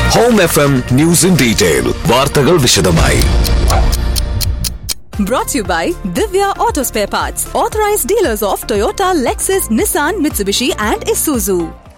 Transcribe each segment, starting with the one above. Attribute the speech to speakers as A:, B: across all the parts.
A: Home F M news in detail വാർത്തകൾ വിശദമായി
B: Brought to you by Divya Auto Spare Parts, authorized dealers of Toyota, Lexus, Nissan, Mitsubishi, and Isuzu.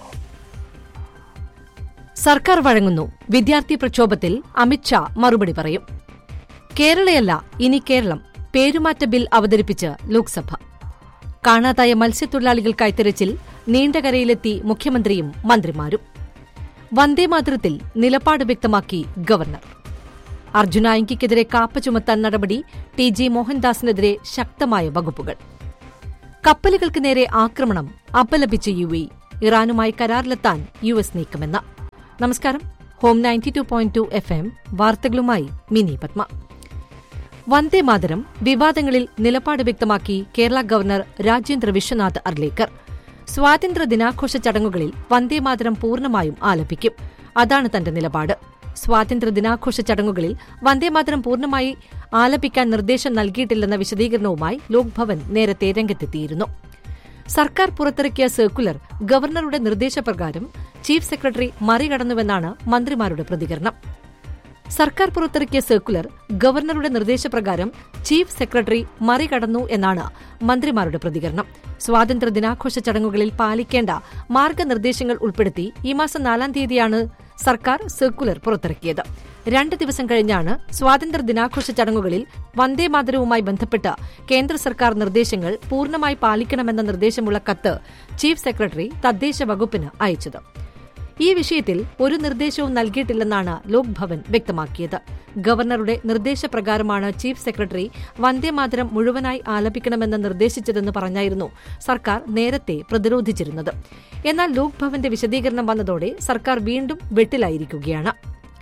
C: സർക്കാർ വഴങ്ങുന്നു വിദ്യാർത്ഥി പ്രക്ഷോഭത്തിൽ അമിത്ഷാ മറുപടി പറയും കേരളയല്ല ഇനി Keralam പേരുമാറ്റ bill അവതരിപ്പിച്ച് ലോക്സഭ കാണാതായ മത്സ്യത്തൊഴിലാളികൾക്കായി തിരച്ചിൽ നീണ്ടകരയിലെത്തി മുഖ്യമന്ത്രിയും മന്ത്രിമാരും വന്ദേമാതരത്തിൽ നിലപാട് വ്യക്തമാക്കി ഗവർണർ അർജുനായങ്കിക്കെതിരെ കാപ്പ ചുമത്താൻ നടപടി ടി ജി മോഹൻദാസിനെതിരെ ശക്തമായ വകുപ്പുകൾ കപ്പലുകൾക്ക് നേരെ ആക്രമണം അപലപിച്ച് യു എ ഇറാനുമായി കരാറിലെത്താൻ യു എസ് നീക്കമെന്ന് നമസ്കാരം home ninety two point two F M വാർത്തകളുമായി മിനി പത്മ വന്ദേമാതരം വിവാദങ്ങളിൽ നിലപാട് വ്യക്തമാക്കി കേരള ഗവർണർ രാജേന്ദ്ര വിശ്വനാഥ് അർലേക്കർ സ്വാതന്ത്ര്യ ദിനാഘോഷ ചടങ്ങുകളിൽ വന്ദേമാതരം പൂർണ്ണമായും ആലപിക്കും അതാണ് തന്റെ നിലപാട് സ്വാതന്ത്ര്യ ദിനാഘോഷ ചടങ്ങുകളിൽ വന്ദേമാതരം പൂർണ്ണമായി ആലപിക്കാൻ നിർദ്ദേശം നൽകിയിട്ടില്ലെന്ന വിശദീകരണവുമായി ലോക്ഭവൻ നേരത്തെ രംഗത്തെത്തിയിരുന്നു സർക്കാർ പുറത്തിറക്കിയ സർക്കുലർ ഗവർണറുടെ നിർദ്ദേശപ്രകാരം ചീഫ് സെക്രട്ടറി മറികടന്നുവെന്നാണ് മന്ത്രിമാരുടെ പ്രതികരണം സർക്കാർ പുറത്തിറക്കിയ സർക്കുലർ ഗവർണറുടെ നിർദ്ദേശപ്രകാരം ചീഫ് സെക്രട്ടറി മറികടന്നു എന്നാണ് മന്ത്രിമാരുടെ പ്രതികരണം സ്വാതന്ത്ര്യ ദിനാഘോഷ ചടങ്ങുകളിൽ പാലിക്കേണ്ട മാർഗനിർദ്ദേശങ്ങൾ ഉൾപ്പെടുത്തി ഈ മാസം നാലാം തീയതിയാണ് സർക്കാർ സർക്കുലർ പുറത്തിറക്കിയത് രണ്ട് ദിവസം കഴിഞ്ഞാണ് സ്വാതന്ത്ര്യ ദിനാഘോഷ ചടങ്ങുകളിൽ വന്ദേമാതരവുമായി ബന്ധപ്പെട്ട് കേന്ദ്ര സർക്കാർ നിർദ്ദേശങ്ങൾ പൂർണ്ണമായി പാലിക്കണമെന്ന നിർദ്ദേശമുള്ള കത്ത് ചീഫ് സെക്രട്ടറി തദ്ദേശ വകുപ്പിന് അയച്ചത് ഈ വിഷയത്തിൽ ഒരു നിർദ്ദേശവും നൽകിയിട്ടില്ലെന്നാണ് ലോക്ഭവൻ വ്യക്തമാക്കിയത് ഗവർണറുടെ നിർദ്ദേശപ്രകാരമാണ് ചീഫ് സെക്രട്ടറി വന്ദേമാതരം മുഴുവനായി ആലപിക്കണമെന്ന് നിർദ്ദേശിച്ചതെന്ന് പറഞ്ഞായിരുന്നു സർക്കാർ നേരത്തെ പ്രതിരോധിച്ചിരുന്നത് എന്നാൽ ലോക്ഭവന്റെ വിശദീകരണം വന്നതോടെ സർക്കാർ വീണ്ടും വെട്ടിലായിരിക്കുകയാണ്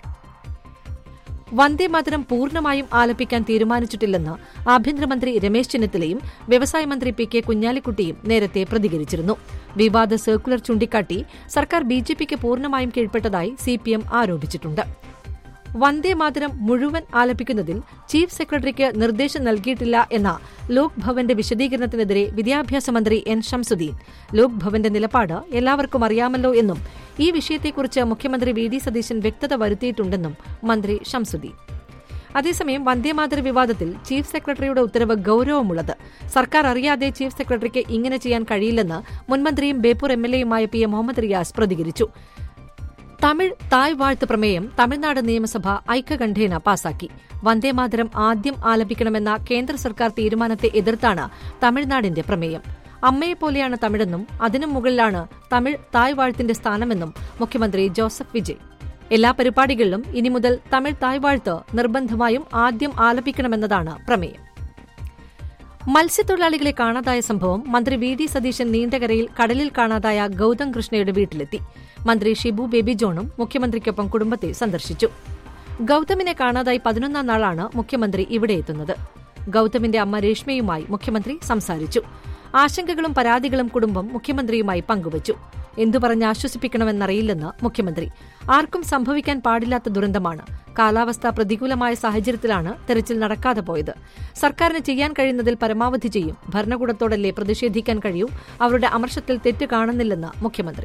C: വന്ദേമാതരം പൂർണ്ണമായും ആലപിക്കാൻ തീരുമാനിച്ചിട്ടില്ലെന്ന് ആഭ്യന്തരമന്ത്രി രമേശ് ചെന്നിത്തലയും വ്യവസായ മന്ത്രി പി കെ കുഞ്ഞാലിക്കുട്ടിയും നേരത്തെ പ്രതികരിച്ചിരുന്നു വിവാദ സർക്കുലർ ചൂണ്ടിക്കാട്ടി സർക്കാർ ബിജെപിക്ക് പൂർണ്ണമായും കീഴ്പ്പെട്ടതായി സിപിഎം ആരോപിച്ചിട്ടുണ്ട് വന്ദേമാതരം മുഴുവൻ ആലപിക്കുന്നതിൽ ചീഫ് സെക്രട്ടറിക്ക് നിർദ്ദേശം നൽകിയിട്ടില്ല എന്ന ലോക് ഭവന്റെ വിശദീകരണത്തിനെതിരെ വിദ്യാഭ്യാസ മന്ത്രി എൻ ഷംസുദ്ദീൻ ലോക് ഭവന്റെ നിലപാട് എല്ലാവർക്കും അറിയാമല്ലോ എന്നും ഈ വിഷയത്തെക്കുറിച്ച് മുഖ്യമന്ത്രി വി ഡി സതീശൻ വ്യക്തത വരുത്തിയിട്ടുണ്ടെന്നും മന്ത്രി ഷംസുദ്ദീൻ അതേസമയം വന്ദേമാതര വിവാദത്തിൽ ചീഫ് സെക്രട്ടറിയുടെ ഉത്തരവ് ഗൌരവമുള്ളത് സർക്കാർ അറിയാതെ ചീഫ് സെക്രട്ടറിക്ക് ഇങ്ങനെ ചെയ്യാൻ കഴിയില്ലെന്ന് മുൻമന്ത്രിയും ബേപ്പൂർ എം എൽ എയുമായ പി എം മുഹമ്മദ് റിയാസ് പ്രതികരിച്ചു തമിഴ് തായ് വാഴ്ത്ത് പ്രമേയം തമിഴ്നാട് നിയമസഭ ഐക്യകണ്ഠേന പാസാക്കി വന്ദേമാതരം ആദ്യം ആലപിക്കണമെന്ന കേന്ദ്ര സർക്കാർ തീരുമാനത്തെ എതിർത്താണ് തമിഴ്നാടിന്റെ പ്രമേയം അമ്മയെപ്പോലെയാണ് തമിഴെന്നും അതിനും മുകളിലാണ് തമിഴ് തായ് വാഴ്ത്തിന്റെ സ്ഥാനമെന്നും മുഖ്യമന്ത്രി ജോസഫ് വിജയ് എല്ലാ പരിപാടികളിലും ഇനി മുതൽ തമിഴ് തായ് വാഴ്ത്ത് നിർബന്ധമായും ആദ്യം ആലപിക്കണമെന്നതാണ് പ്രമേയം മത്സ്യത്തൊഴിലാളികളെ കാണാതായ സംഭവം മന്ത്രി വി ഡി സതീശൻ നീണ്ടകരയിൽ കടലിൽ കാണാതായ ഗൌതം കൃഷ്ണയുടെ വീട്ടിലെത്തി മന്ത്രി ഷിബു ബേബി ജോണും മുഖ്യമന്ത്രിക്കൊപ്പം കുടുംബത്തെ സന്ദർശിച്ചു ഗൌതമിനെ കാണാതായി പതിനൊന്നാം നാളാണ് മുഖ്യമന്ത്രി ഇവിടെ എത്തുന്നത് ഗൌതമിന്റെ അമ്മ രേഷ്മയുമായി മുഖ്യമന്ത്രി സംസാരിച്ചു ആശങ്കകളും പരാതികളും കുടുംബം മുഖ്യമന്ത്രിയുമായി പങ്കുവച്ചു എന്തു പറഞ്ഞ് ആശ്വസിപ്പിക്കണമെന്നറിയില്ലെന്ന് മുഖ്യമന്ത്രി ആർക്കും സംഭവിക്കാൻ പാടില്ലാത്ത ദുരന്തമാണ് കാലാവസ്ഥ പ്രതികൂലമായ സാഹചര്യത്തിലാണ് തെരച്ചിൽ നടക്കാതെ പോയത് സർക്കാരിന് ചെയ്യാൻ കഴിയുന്നതിൽ പരമാവധി ചെയ്യും ഭരണകൂടത്തോടല്ലേ പ്രതിഷേധിക്കാൻ കഴിയൂ അവരുടെ അമർഷത്തിൽ തെറ്റ് കാണുന്നില്ലെന്ന് മുഖ്യമന്ത്രി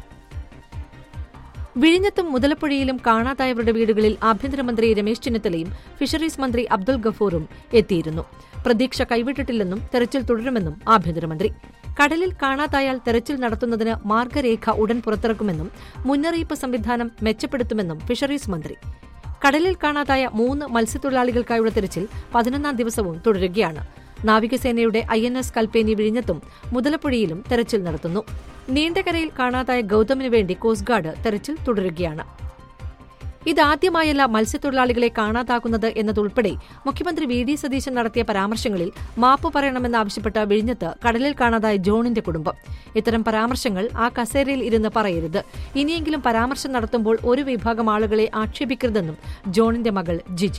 C: വിഴിഞ്ഞത്തും മുതലപ്പുഴയിലും കാണാതായവരുടെ വീടുകളിൽ ആഭ്യന്തരമന്ത്രി രമേശ് ചെന്നിത്തലയും ഫിഷറീസ് മന്ത്രി അബ്ദുൾ ഗഫൂറും എത്തിയിരുന്നു പ്രതീക്ഷ കൈവിട്ടിട്ടില്ലെന്നും തെരച്ചിൽ തുടരുമെന്നും ആഭ്യന്തരമന്ത്രി കടലിൽ കാണാതായാൽ തെരച്ചിൽ നടത്തുന്നതിന് മാർഗരേഖ ഉടൻ പുറത്തിറക്കുമെന്നും മുന്നറിയിപ്പ് സംവിധാനം മെച്ചപ്പെടുത്തുമെന്നും ഫിഷറീസ് മന്ത്രി കടലിൽ കാണാതായ മൂന്ന് മത്സ്യത്തൊഴിലാളികൾക്കായുള്ള തെരച്ചിൽ പതിനൊന്നാം ദിവസവും തുടരുകയാണ് നാവികസേനയുടെ ഐ എൻ എസ് കൽപ്പേനി വിഴിഞ്ഞത്തും മുതലപ്പുഴയിലും തെരച്ചിൽ നടത്തുന്നു നീണ്ടകരയിൽ കാണാതായ ഗൌതമിനു വേണ്ടി കോസ്റ്റ് ഗാർഡ് തെരച്ചിൽ തുടരുകയാണ് ഇതാദ്യമായല്ല മത്സ്യത്തൊഴിലാളികളെ കാണാതാകുന്നത് എന്നതുൾപ്പെടെ മുഖ്യമന്ത്രി വി ഡി സതീശൻ നടത്തിയ പരാമർശങ്ങളിൽ മാപ്പ് പറയണമെന്നാവശ്യപ്പെട്ട വിഴിഞ്ഞത്ത് കടലിൽ കാണാതായ ജോണിന്റെ കുടുംബം ഇത്തരം പരാമർശങ്ങൾ ആ കസേരയിൽ ഇരുന്ന് പറയരുത് ഇനിയെങ്കിലും പരാമർശം നടത്തുമ്പോൾ ഒരു വിഭാഗം ആളുകളെ ആക്ഷേപിക്കരുതെന്നും ജോണിന്റെ മകൾ ജിജി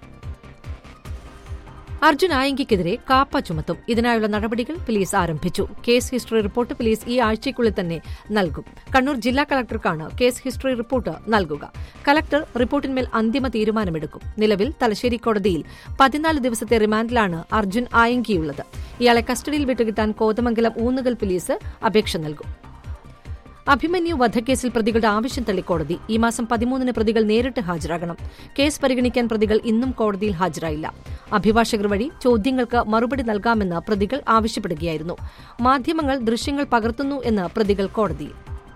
C: അർജുൻ ആയങ്കിക്കെതിരെ കാപ്പ ചുമത്തും ഇതിനായുള്ള നടപടികൾ പോലീസ് ആരംഭിച്ചു കേസ് ഹിസ്റ്ററി റിപ്പോർട്ട് പോലീസ് ഈ ആഴ്ചയ്ക്കുള്ളിൽ തന്നെ നൽകും കണ്ണൂർ ജില്ലാ കളക്ടർക്കാണ് കേസ് ഹിസ്റ്ററി റിപ്പോർട്ട് നൽകുക കളക്ടർ റിപ്പോർട്ടിന്മേൽ അന്തിമ തീരുമാനമെടുക്കും നിലവിൽ തലശ്ശേരി കോടതിയിൽ പതിനാല് ദിവസത്തെ റിമാൻഡിലാണ് അർജുൻ ആയങ്കിയുള്ളത് ഇയാളെ കസ്റ്റഡിയിൽ വിട്ടുകിട്ടാൻ കോതമംഗലം ഊന്നുകൽ പോലീസ് അപേക്ഷ നൽകും അഭിമന്യു വധക്കേസിൽ പ്രതികളുടെ ആവശ്യം തള്ളി കോടതി ഈ മാസം പതിമൂന്നിന് പ്രതികൾ നേരിട്ട് ഹാജരാകണം കേസ് പരിഗണിക്കാൻ പ്രതികൾ ഇന്നും കോടതിയിൽ ഹാജരായില്ല അഭിഭാഷകർ വഴി ചോദ്യങ്ങൾക്ക് മറുപടി നൽകാമെന്ന് പ്രതികൾ ആവശ്യപ്പെടുകയായിരുന്നു മാധ്യമങ്ങൾ ദൃശ്യങ്ങൾ പകർത്തുന്നു എന്ന് പ്രതികൾ കോടതിയിൽ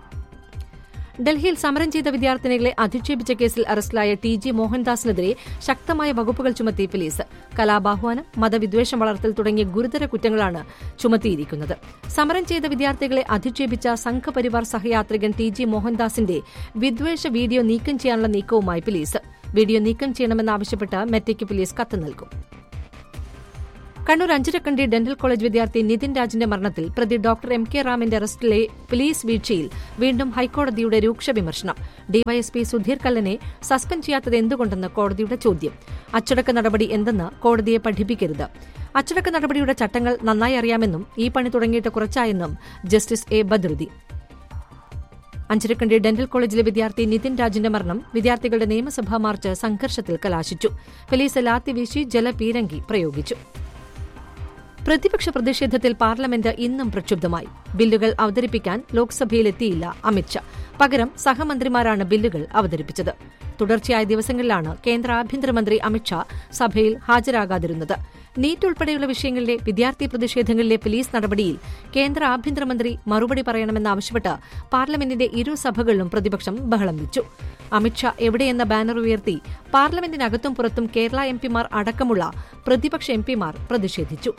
C: ഡൽഹിയിൽ സമരം ചെയ്ത വിദ്യാർത്ഥിനികളെ അധിക്ഷേപിച്ച കേസിൽ അറസ്റ്റിലായ ടി ജി മോഹൻദാസിനെതിരെ ശക്തമായ വകുപ്പുകൾ ചുമത്തി പോലീസ് കലാബാഹ്വാനം മതവിദ്വേഷം വളർത്തൽ തുടങ്ങിയ ഗുരുതര കുറ്റങ്ങളാണ് ചുമത്തിയിരിക്കുന്നത് സമരം ചെയ്ത വിദ്യാർത്ഥികളെ അധിക്ഷേപിച്ച സംഘപരിവാർ സഹയാത്രികൻ ടി ജി മോഹൻദാസിന്റെ വിദ്വേഷ വീഡിയോ നീക്കം ചെയ്യാനുള്ള നീക്കവുമായി പോലീസ് വീഡിയോ നീക്കം ചെയ്യണമെന്നാവശ്യപ്പെട്ട് മെറ്റയ്ക്ക് പോലീസ് കത്ത് നൽകും കണ്ണൂർ അഞ്ചരക്കണ്ടി ഡെന്റൽ കോളേജ് വിദ്യാർത്ഥി നിതിൻ രാജിന്റെ മരണത്തിൽ പ്രതി ഡോക്ടർ എം കെ റാമിന്റെ അറസ്റ്റിലെ പോലീസ് വീഴ്ചയിൽ വീണ്ടും ഹൈക്കോടതിയുടെ രൂക്ഷ വിമർശനം ഡിവൈഎസ്പി സുധീർ കല്ലനെ സസ്പെൻഡ് ചെയ്യാത്തത് എന്തുകൊണ്ടെന്ന് കോടതിയുടെ ചോദ്യം അച്ചടക്ക നടപടി എന്തെന്ന് കോടതിയെ പഠിപ്പിക്കരുത് അച്ചടക്ക നടപടിയുടെ ചട്ടങ്ങൾ നന്നായി അറിയാമെന്നും ഈ പണി തുടങ്ങിയിട്ട് കുറച്ചായെന്നും justice A Badruddin Anjarakandy dental കോളേജിലെ വിദ്യാർത്ഥി നിതിൻ രാജിന്റെ മരണം വിദ്യാർത്ഥികളുടെ നിയമസഭാ മാർച്ച് സംഘർഷത്തിൽ കലാശിച്ചു പോലീസ് ലാത്തിവീശി ജലപീരങ്കി പ്രയോഗിച്ചു പ്രതിപക്ഷ പ്രതിഷേധത്തിൽ പാർലമെന്റ് ഇന്നും പ്രക്ഷുബ്ധമായി ബില്ലുകൾ അവതരിപ്പിക്കാൻ ലോക്സഭയിലെത്തിയില്ല അമിത്ഷാ പകരം സഹമന്ത്രിമാരാണ് ബില്ലുകൾ അവതരിപ്പിച്ചത് തുടർച്ചയായ ദിവസങ്ങളിലാണ് കേന്ദ്ര ആഭ്യന്തരമന്ത്രി അമിത്ഷാ സഭയിൽ ഹാജരാകാതിരുന്നത് നീറ്റ് ഉൾപ്പെടെയുള്ള വിഷയങ്ങളിലെ വിദ്യാർത്ഥി പ്രതിഷേധങ്ങളിലെ പോലീസ് നടപടിയിൽ കേന്ദ്ര ആഭ്യന്തരമന്ത്രി മറുപടി പറയണമെന്നാവശ്യപ്പെട്ട് പാർലമെന്റിന്റെ ഇരു സഭകളിലും പ്രതിപക്ഷം ബഹളം വെച്ചു അമിത്ഷാ എവിടെയെന്ന ബാനർ ഉയർത്തി പാർലമെന്റിനകത്തും പുറത്തും കേരള എംപിമാർ അടക്കമുള്ള പ്രതിപക്ഷ എംപിമാർ പ്രതിഷേധിച്ചു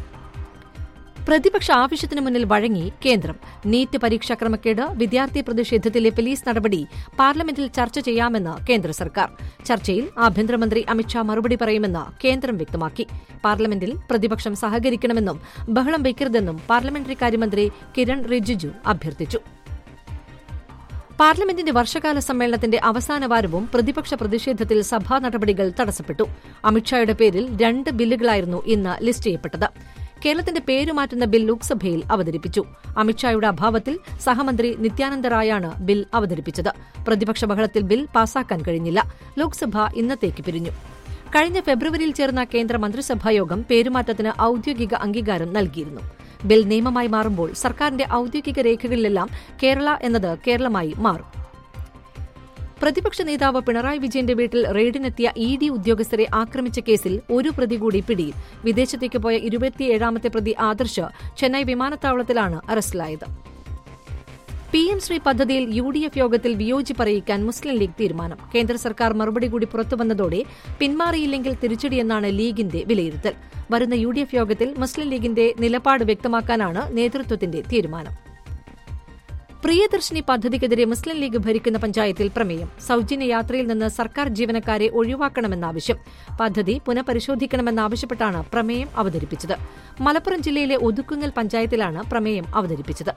C: പ്രതിപക്ഷ ആവശ്യത്തിനു മുന്നിൽ വഴങ്ങി കേന്ദ്രം നീറ്റ് പരീക്ഷാ ക്രമക്കേട് വിദ്യാർത്ഥി പ്രതിഷേധത്തിലെ പോലീസ് നടപടി പാർലമെന്റിൽ ചർച്ച ചെയ്യാമെന്ന് കേന്ദ്ര സർക്കാർ ചർച്ചയിൽ ആഭ്യന്തരമന്ത്രി അമിത്ഷാ മറുപടി പറയുമെന്ന് കേന്ദ്രം വ്യക്തമാക്കി പാർലമെന്റിൽ പ്രതിപക്ഷം സഹകരിക്കണമെന്നും ബഹളം വയ്ക്കരുതെന്നും പാർലമെന്ററി കാര്യമന്ത്രി കിരൺ റിജിജു അഭ്യർത്ഥിച്ചു പാർലമെന്റിന്റെ വർഷകാല സമ്മേളനത്തിന്റെ അവസാന വാരവും പ്രതിപക്ഷ പ്രതിഷേധത്തിൽ സഭാ നടപടികൾ തടസ്സപ്പെട്ടു അമിത്ഷായുടെ പേരിൽ രണ്ട് ബില്ലുകളായിരുന്നു ഇന്ന് ലിസ്റ്റ് ചെയ്യപ്പെട്ടത് കേരളത്തിന്റെ പേര് മാറ്റുന്ന ബിൽ ലോക്സഭയിൽ അവതരിപ്പിച്ചു അമിത്ഷായുടെ അഭാവത്തിൽ സഹമന്ത്രി നിത്യാനന്ദ റായാണ് ബിൽ അവതരിപ്പിച്ചത് പ്രതിപക്ഷ ബഹളത്തിൽ ബിൽ പാസാക്കാൻ കഴിഞ്ഞില്ല ലോക്സഭ ഇന്നത്തേക്ക് പിരിഞ്ഞു കഴിഞ്ഞ ഫെബ്രുവരിയിൽ ചേർന്ന കേന്ദ്ര മന്ത്രിസഭായോഗം പേരുമാറ്റത്തിന് ഔദ്യോഗിക അംഗീകാരം നൽകിയിരുന്നു ബിൽ നിയമമായി മാറുമ്പോൾ സർക്കാരിന്റെ ഔദ്യോഗിക രേഖകളിലെല്ലാം കേരള എന്നത് കേരളമായി മാറും പ്രതിപക്ഷ നേതാവ് പിണറായി വിജയന്റെ വീട്ടിൽ റെയ്ഡിനെത്തിയ ഇ ഡി ഉദ്യോഗസ്ഥരെ ആക്രമിച്ച കേസിൽ ഒരു പ്രതി കൂടി പിടിയിൽ വിദേശത്തേക്ക് പോയ ഇരുപത്തിയേഴാമത്തെ പ്രതി ആദർശ് ചെന്നൈ വിമാനത്താവളത്തിലാണ് അറസ്റ്റിലായത് പി എം ശ്രീ പദ്ധതിയിൽ യു ഡി എഫ് യോഗത്തിൽ വിയോജിപ്പ് അറിയിക്കാൻ മുസ്ലിം ലീഗ് തീരുമാനം കേന്ദ്ര സർക്കാർ മറുപടി കൂടി പുറത്തുവന്നതോടെ പിന്മാറിയില്ലെങ്കിൽ തിരിച്ചടിയെന്നാണ് ലീഗിന്റെ വിലയിരുത്തൽ വരുന്ന യു ഡി എഫ് യോഗത്തിൽ മുസ്ലിം ലീഗിന്റെ നിലപാട് വ്യക്തമാക്കാനാണ് നേതൃത്വത്തിന്റെ തീരുമാനം പ്രിയദർശിനി പദ്ധതിക്കെതിരെ മുസ്ലിം ലീഗ് ഭരിക്കുന്ന പഞ്ചായത്തിൽ പ്രമേയം സൌജന്യ യാത്രയിൽ നിന്ന് സർക്കാർ ജീവനക്കാരെ ഒഴിവാക്കണമെന്നാവശ്യം പദ്ധതി പുനഃപരിശോധിക്കണമെന്നാവശ്യപ്പെട്ടാണ് പ്രമേയം അവതരിപ്പിച്ചത് മലപ്പുറം ജില്ലയിലെ ഒതുക്കുങ്ങൽ പഞ്ചായത്തിലാണ് പ്രമേയം അവതരിപ്പിച്ചത്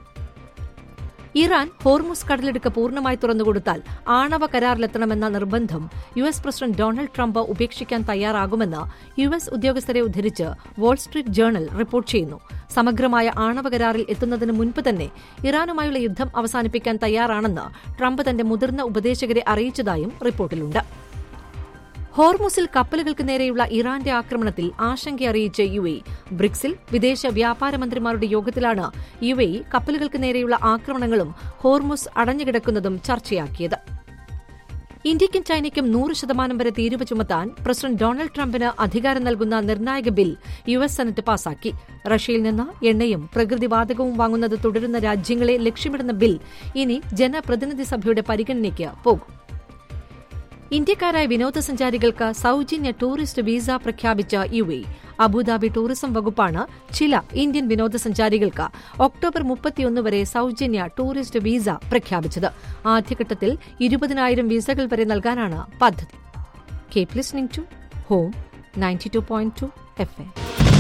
C: ഇറാൻ ഹോർമുസ് കടലിടുക്ക് പൂർണ്ണമായി തുറന്നുകൊടുത്താൽ ആണവ കരാറിലെത്തണമെന്ന നിർബന്ധം U S president Donald Trump ഉപേക്ഷിക്കാൻ തയ്യാറാകുമെന്ന് യു എസ് ഉദ്യോഗസ്ഥരെ ഉദ്ധരിച്ച് വാൾസ്ട്രീറ്റ് ജേണൽ റിപ്പോർട്ട് ചെയ്യുന്നു സമഗ്രമായ ആണവ കരാറിൽ എത്തുന്നതിന് മുൻപ് തന്നെ ഇറാനുമായുള്ള യുദ്ധം അവസാനിപ്പിക്കാൻ തയ്യാറാണെന്ന് ട്രംപ് തന്റെ മുതിർന്ന ഉപദേശകരെ അറിയിച്ചതായും റിപ്പോർട്ടിലുണ്ട് ഹോർമുസിൽ കപ്പലുകൾക്ക് നേരെയുള്ള ഇറാന്റെ ആക്രമണത്തിൽ ആശങ്കയറിയിച്ച് യു എ ബ്രിക്സിൽ വിദേശ വ്യാപാര മന്ത്രിമാരുടെ യോഗത്തിലാണ് യു എ കപ്പലുകൾക്ക് നേരെയുള്ള ആക്രമണങ്ങളും ഹോർമുസ് അടഞ്ഞുകിടക്കുന്നതും ചർച്ചയാക്കിയത് ഇന്ത്യയ്ക്കും ചൈനയ്ക്കും നൂറ് ശതമാനം വരെ തീരുവ ചുമത്താൻ പ്രസിഡന്റ് ഡൊണാൾഡ് ട്രംപിന് അധികാരം നൽകുന്ന നിർണായക ബിൽ യു എസ് സെനറ്റ് പാസാക്കി റഷ്യയിൽ നിന്ന് എണ്ണയും പ്രകൃതിവാതകവും വാങ്ങുന്നത് തുടരുന്ന രാജ്യങ്ങളെ ലക്ഷ്യമിടുന്ന ബിൽ ഇനി ജനപ്രതിനിധി സഭയുടെ പരിഗണനയ്ക്ക് പോകും ഇന്ത്യക്കാരായ വിനോദസഞ്ചാരികൾക്ക് സൌജന്യ ടൂറിസ്റ്റ് വിസ പ്രഖ്യാപിച്ച യു എ അബുദാബി ടൂറിസം വകുപ്പാണ് ചില ഇന്ത്യൻ വിനോദസഞ്ചാരികൾക്ക് ഒക്ടോബർ മുപ്പത്തിയൊന്ന് വരെ സൌജന്യ ടൂറിസ്റ്റ് വിസ പ്രഖ്യാപിച്ചത് ആദ്യഘട്ടത്തിൽ ഇരുപതിനായിരം വിസകൾ വരെ നൽകാനാണ് പദ്ധതി keep listening to home ninety two point two F A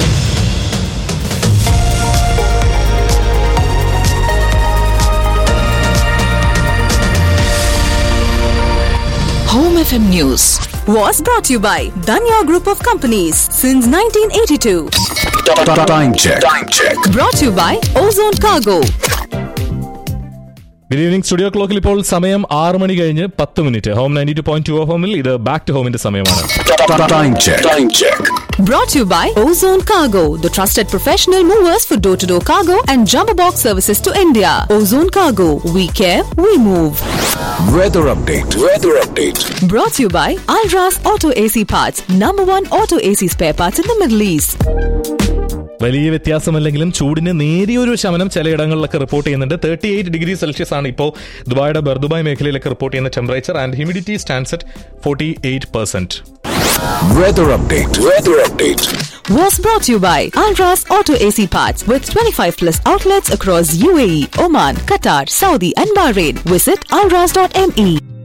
D: Home FM News.
B: Was brought to you by Danya Group of Companies since 1982.
A: Time check. Time check.
B: Brought to you by Ozone Cargo.
D: Good evening studio ക്ലോക്കിൽ ഇപ്പോൾ സമയം ആറ് മണി കഴിഞ്ഞ് പത്ത് minute home ninety two point two ഹോമിൽ ഇത് back to ഹോമിന്റെ സമയമാണ്
A: Time check. Time check.
B: Brought to you by Ozone Cargo, the trusted professional movers for door to door cargo and jumbo box services to India. Ozone Cargo, we care, we move.
A: Weather update. Weather update.
B: Brought to you by Alras Auto AC Parts, number one auto AC spare parts in the Middle East.
D: വലിയ വ്യത്യാസമല്ലെങ്കിലും ചൂടിന് നേരിയൊരു ശമനം ചിലയിടങ്ങളിലൊക്കെ report ചെയ്യുന്നുണ്ട് thirty eight degree Celsius ആണ് ഇപ്പോൾ ദുബായുടെ Bur Dubai മേഖലയിലൊക്കെ റിപ്പോർട്ട് ചെയ്യുന്ന temperature and humidity stands at forty eight percent
A: Weather update. Weather update.
B: Was brought to you by Alras Auto AC Parts with 25 plus outlets across UAE, Oman, Qatar, Saudi, and Bahrain. Visit alras.me.